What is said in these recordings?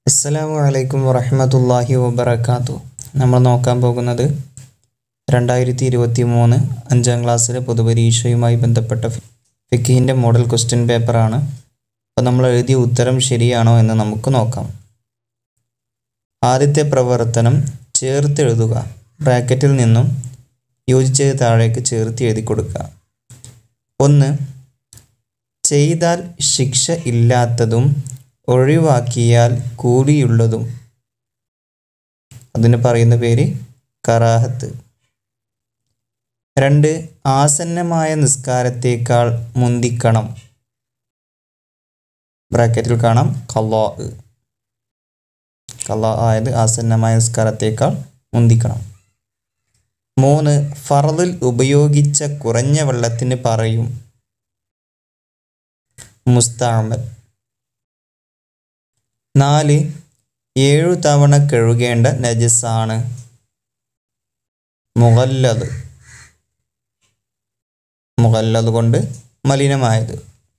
അസ്സലാമു അലൈക്കും വറഹ്മത്തുള്ളാഹി വബറകാതുഹു നമ്മൾ നോക്കാൻ പോകുന്നത് രണ്ടായിരത്തി ഇരുപത്തി മൂന്ന് അഞ്ചാം ക്ലാസ്സിലെ പൊതുപരീക്ഷയുമായി ബന്ധപ്പെട്ട ഫിക്കിഹിൻ്റെ മോഡൽ ക്വസ്റ്റ്യൻ പേപ്പറാണ് അപ്പോൾ നമ്മൾ എഴുതിയ ഉത്തരം ശരിയാണോ എന്ന് നമുക്ക് നോക്കാം ആദ്യത്തെ പ്രവർത്തനം ചേർത്ത് എഴുതുക ബ്രാക്കറ്റിൽ നിന്നും യോജിച്ചത് താഴേക്ക് ചേർത്ത് എഴുതി കൊടുക്കുക ഒന്ന് ചെയ്താൽ ശിക്ഷ ഇല്ലാത്തതും ഒഴിവാക്കിയാൽ കൂലിയുള്ളതും അതിന് പറയുന്ന പേര് കറാഹത്ത് രണ്ട് ആസന്നമായ നിസ്കാരത്തേക്കാൾ മുന്തിക്കണം ബ്രാക്കറ്റിൽ കാണാം കലോ കലോ ആയത് ആസന്നമായ നിസ്കാരത്തേക്കാൾ മുന്തിക്കണം മൂന്ന് ഫറദിൽ ഉപയോഗിച്ച കുറഞ്ഞ വെള്ളത്തിന് പറയും മുസ്താമൽ നാല് ഏഴു തവണ കഴുകേണ്ട നജസാണ് മുഗല്ലത് മുഗല്ലത് കൊണ്ട് മലിനമായത്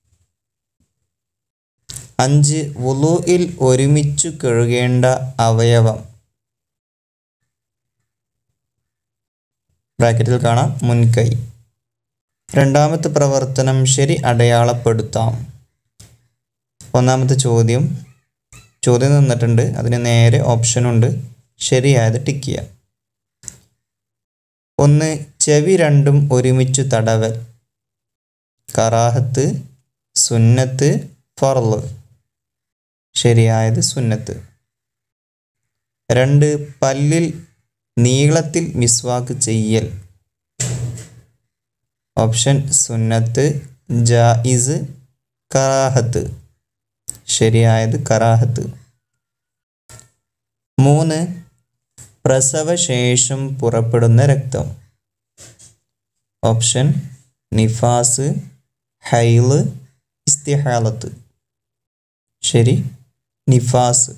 അഞ്ച് വുളുയിൽ ഒരുമിച്ചു കഴുകേണ്ട അവയവം ബ്രാക്കറ്റിൽ കാണാം മുൻകൈ രണ്ടാമത്തെ പ്രവർത്തനം ശരി അടയാളപ്പെടുത്താം ഒന്നാമത്തെ ചോദ്യം ചോദ്യം തന്നിട്ടുണ്ട് അതിന് നേരെ ഓപ്ഷനുണ്ട് ശരിയായത് ടിക്ക് ചെയ്യാം ഒന്ന് ചെവി രണ്ടും ഒരുമിച്ച് തടവൽ കറാഹത്ത് സുന്നത്ത് ഫറല് ശരിയായത് സുന്നത്ത് രണ്ട് പല്ലിൽ നീളത്തിൽ മിസ്വാക്ക് ചെയ്യൽ ഓപ്ഷൻ സുന്നത്ത് ജായിസ് കറാഹത്ത് ശരിയായത് കറാഹത്ത് മൂന്ന് പ്രസവശേഷം പുറപ്പെടുന്ന രക്തം ഓപ്ഷൻ നിഫാസ് ഹൈല് ഇസ്തിഹാലത്ത് ശരി നിഫാസ്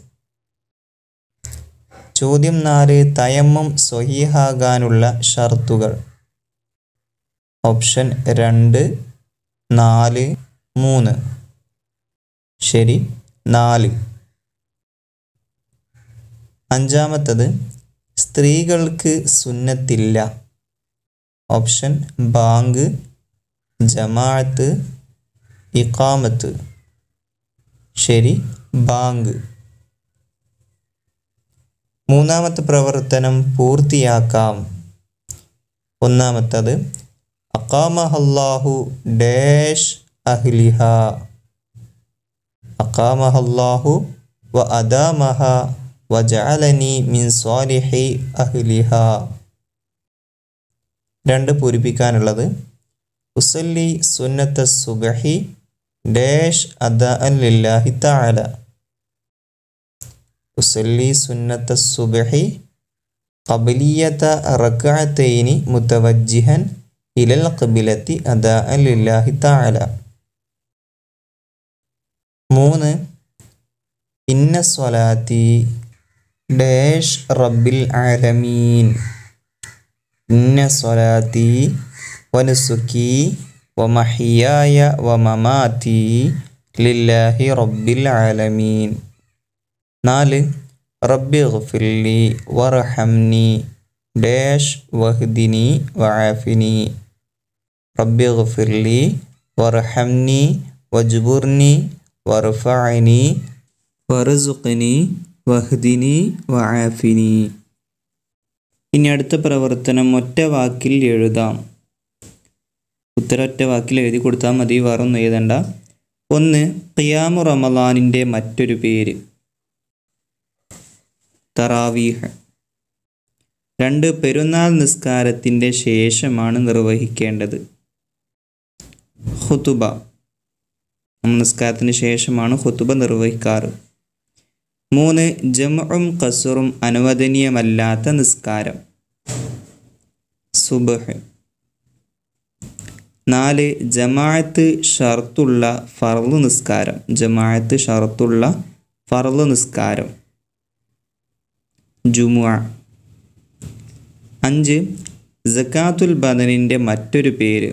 ചോദ്യം നാല് തയമ്മം സ്വഹീഹാകാനുള്ള ഷർത്തുകൾ ഓപ്ഷൻ രണ്ട് നാല് മൂന്ന് ശരി നാല് അഞ്ചാമത്തത് സ്ത്രീകൾക്ക് സുന്നത്തില്ല ഓപ്ഷൻ ബാങ്ക് ജമാഅത്ത് ഇഖാമത്ത് ശരി ബാങ്ക് മൂന്നാമത്തെ പ്രവർത്തനം പൂർത്തിയാക്കാം ഒന്നാമത്തത് അക്കാമഹല്ലാഹു ഡാഷ് അഹ്ലിഹ അക്കാമഹല്ലാഹു വ അദാമഹ വ ജഅലനി മിൻ സ്വാലിഹി അഹ്ലിഹ രണ്ട് പൂരിപ്പിക്കാനുള്ളത് ഉസല്ലി സുന്നത്ത സുബഹി ഡാഷ് അദാ ലില്ലാഹി തആല ഉസല്ലി സുന്നത്ത സുബഹി قبلية ركعتين متوجها إلى القبلة أداء لله تعالى മൂന്ന് ഇന്ന സ്വലാത്തി ഡാഷ് റബ്ബിൽ ആലമീൻ ഇന്ന സ്വലാത്തി വനുസുക്കി വമഹിയായ വമമാതി ലില്ലാഹി റബ്ബിൽ ആലമീൻ നാല് റബ്ബി ഗഫിർലി വർഹംനി ഡാഷ് വഹ്ദിനി വആഫിനി റബ്ബി ഗഫിർലി വർഹംനി വജ്ബുർനി വർഫഅനി വർസുഖ്നി വഹ്ദിനി വആഫിനി ഇനി അടുത്ത പ്രവർത്തനം ഒറ്റ വാക്കിൽ എഴുതാം ഉത്തരം ഒറ്റ വാക്കിൽ എഴുതി കൊടുത്താൽ മതി വേറൊന്നും എഴുതണ്ട ഒന്ന് ഖിയാമു റമലാനിൻ്റെ മറ്റൊരു പേര് തറാവീഹ് രണ്ട് പെരുന്നാൾ നിസ്കാരത്തിൻ്റെ ശേഷമാണ് നിർവഹിക്കേണ്ടത് ഹുതുബ നിസ്കാരത്തിന് ശേഷമാണ് ഹുതുബ നിർവഹിക്കാറ് മൂന്ന് ജമും കസുറും അനുവദനീയമല്ലാത്ത നിസ്കാരം സുബഹ് നാല് ജമാഅത്ത് ഷർത്തുള്ള ഫർള് നിസ്കാരം ജമാഅത്ത് ഷർത്തുള്ള ഫർള് നിസ്കാരം ജുമുഅ അഞ്ച് ജക്കാത്തുൽ ബദനിൻ്റെ മറ്റൊരു പേര്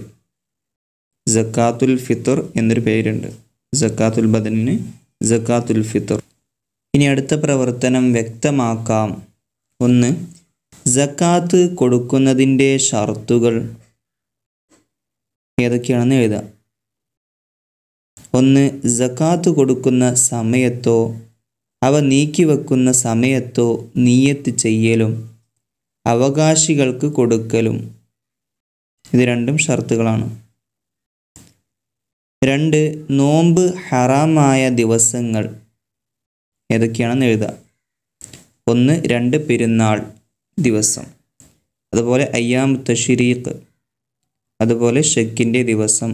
ജക്കാത്തുൽ ഫിത്തർ എന്നൊരു പേരുണ്ട് ജക്കാത്തുൽ ബദനിന് ജക്കാത്തുൽ ഫിത്തർ ഇനി അടുത്ത പ്രവർത്തനം വ്യക്തമാക്കാം ഒന്ന് ജക്കാത്ത് കൊടുക്കുന്നതിൻ്റെ ഷർത്തുകൾ ഏതൊക്കെയാണെന്ന് എഴുതാം ഒന്ന് ജക്കാത്ത് കൊടുക്കുന്ന സമയത്തോ അവ നീക്കിവെക്കുന്ന സമയത്തോ നീയത്ത് ചെയ്യലും അവകാശികൾക്ക് കൊടുക്കലും ഇത് രണ്ടും ഷർത്തുകളാണ് രണ്ട് നോമ്പ് ഹറാമായ ദിവസങ്ങൾ ഏതൊക്കെയാണെന്ന് എഴുതാം ഒന്ന് രണ്ട് പെരുന്നാൾ ദിവസം അതുപോലെ അയ്യാം തഷരീഖ് അതുപോലെ ഷെക്കിൻ്റെ ദിവസം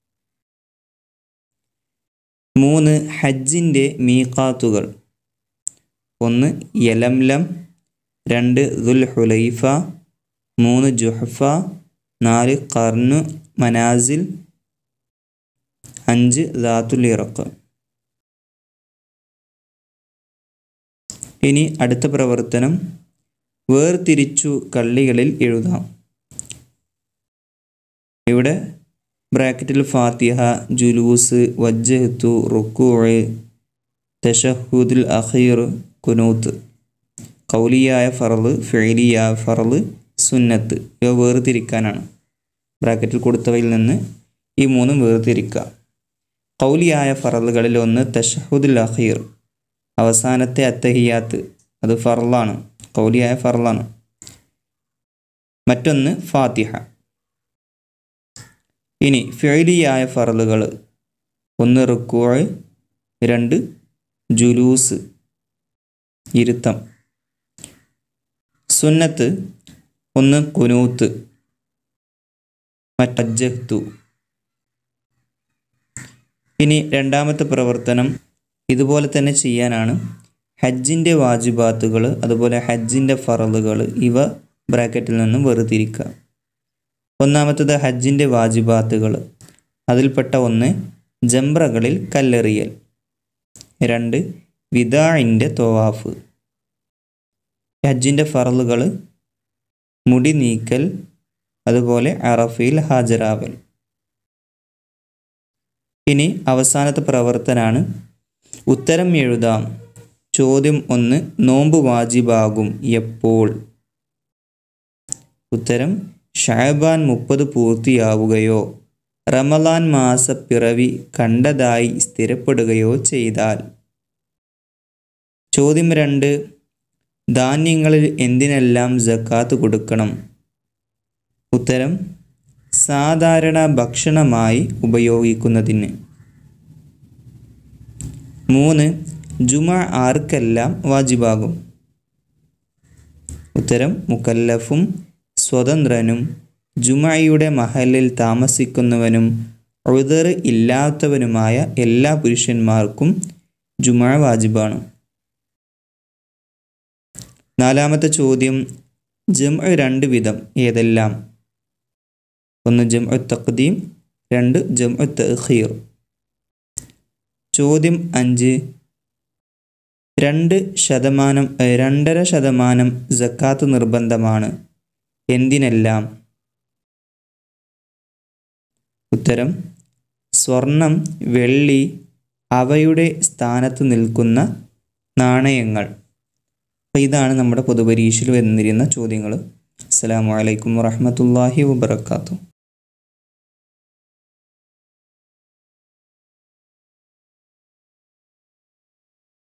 മൂന്ന് ഹജ്ജിൻ്റെ മീഖാത്തുകൾ ഒന്ന് യലംലം രണ്ട് ദുൽ ഹുലൈഫ മൂന്ന് ജുഹഫ നാല് കർണു മനാസിൽ അഞ്ച് ദാത്തുൽ ഇറക്ക് ഇനി അടുത്ത പ്രവർത്തനം വേർതിരിച്ചു കള്ളികളിൽ എഴുതാം ഇവിടെ ബ്രാക്കറ്റിൽ ഫാത്തിഹ ജുലൂസ് വജ്ജഹത്തു റുക്കൂഴ് തഷഹുദുൽ അഖീർ കുനൂത്ത് കൗലിയായ ഫറല് ഫെയിലിയായ ഫറല് സുന്നത്ത് ഇവ വേർതിരിക്കാനാണ് ബ്രാക്കറ്റിൽ കൊടുത്തവയിൽ നിന്ന് ഈ മൂന്നും വേർതിരിക്കുക കൗലിയായ ഫറലുകളിൽ ഒന്ന് തഷഹുദുൽ അഖീർ അവസാനത്തെ അത്തഹിയാത്ത് അത് ഫറലാണ് കൗലിയായ ഫറലാണ് മറ്റൊന്ന് ഫാത്തിഹ ഇനി ഫെയിലിയായ ഫറലുകൾ ഒന്ന് റുക്കോഴ് രണ്ട് ജുലൂസ് ഇരുത്തം സുന്നത്ത് ഒന്ന് കുനൂത്ത് മറ്റജ്ജഹ്തു ഇനി രണ്ടാമത്തെ പ്രവർത്തനം ഇതുപോലെ തന്നെ ചെയ്യാനാണ് ഹജ്ജിൻ്റെ വാജിബാത്തുകൾ അതുപോലെ ഹജ്ജിൻ്റെ ഫറലുകൾ ഇവ ബ്രാക്കറ്റിൽ നിന്നും വേർതിരിക്കുക ഒന്നാമത്തത് ഹജ്ജിൻ്റെ വാജിബാത്തുകൾ അതിൽപ്പെട്ട ഒന്ന് ജംറകളിൽ കല്ലെറിയൽ രണ്ട് വിദാഇൻ്റെ തോവാഫ് ഹജ്ജിൻ്റെ ഫറലുകൾ മുടി നീക്കൽ അതുപോലെ അറഫയിൽ ഹാജരാവൽ ഇനി അവസാനത്തെ പ്രവർത്തനാണ് ഉത്തരം എഴുതാം ചോദ്യം ഒന്ന് നോമ്പ് വാജിബാകും എപ്പോൾ ഉത്തരം ഷാബാൻ മുപ്പത് പൂർത്തിയാവുകയോ റമലാൻ മാസപ്പിറവി കണ്ടതായി സ്ഥിരപ്പെടുകയോ ചെയ്താൽ ചോദ്യം രണ്ട് ധാന്യങ്ങളിൽ എന്തിനെല്ലാം ജക്കാത്ത് കൊടുക്കണം ഉത്തരം സാധാരണ ഭക്ഷണമായി ഉപയോഗിക്കുന്നതിന് മൂന്ന് ജുമ ആർക്കെല്ലാം വാജിബാകും ഉത്തരം മുക്കല്ലഫും സ്വതന്ത്രനും ജുമയുടെ മഹലിൽ താമസിക്കുന്നവനും ഉദർ ഇല്ലാത്തവനുമായ എല്ലാ പുരുഷന്മാർക്കും ജുമ വാജിബാണ് നാലാമത്തെ ചോദ്യം ജം രണ്ട് വിധം ഏതെല്ലാം ഒന്ന് ജം തഖ്ദീം രണ്ട് ജം തഖീർ ചോദ്യം അഞ്ച് രണ്ട് ശതമാനം രണ്ടര ശതമാനം ജക്കാത്ത് നിർബന്ധമാണ് എന്തിനെല്ലാം ഉത്തരം സ്വർണം വെള്ളി അവയുടെ സ്ഥാനത്ത് നിൽക്കുന്ന നാണയങ്ങൾ അപ്പോൾ ഇതാണ് നമ്മുടെ പൊതുപരീക്ഷയിൽ വന്നിരുന്ന ചോദ്യങ്ങൾ അസ്സാം വലൈക്കും വാഹമത്തല്ലാഹി വാബർക്കാത്തു